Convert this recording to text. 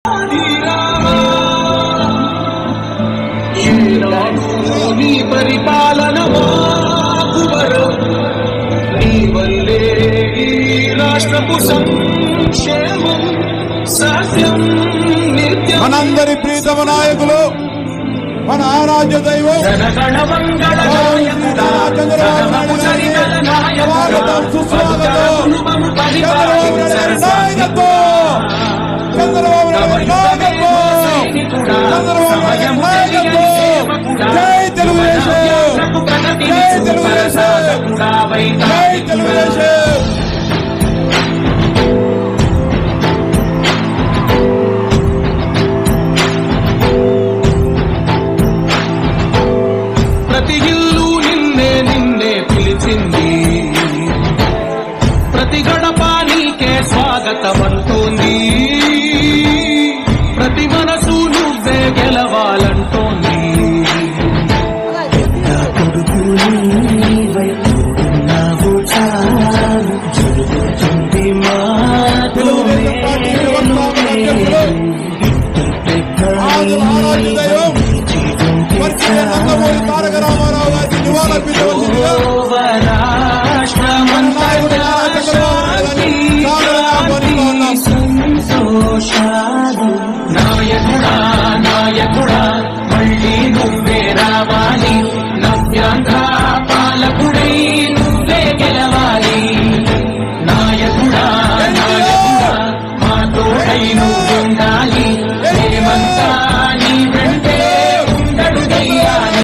నీ పరిపాలన మాకువరం నీ వల్లే ఈ రాష్ట్రపు సంక్షేమం సత్యం నిత్యం మనందరి ప్రీతమ నాయకులు మన ఆరాధ్య దైవం జనగణ మంగళ నాయకుడా ధర్మపు సరిగల నాయకుడా స్వాగతం సుస్వాగతం అనుభవం చంద్రబాబు నాయుడు గారి నాయకత్వం చంద్రబాబు నాయుడు గారి నాయకత్వం చంద్రబాబు నాయుడు గారి నాయకత్వం జై తెలుగుదేశం జై తెలుగుదేశం జై తెలుగుదేశం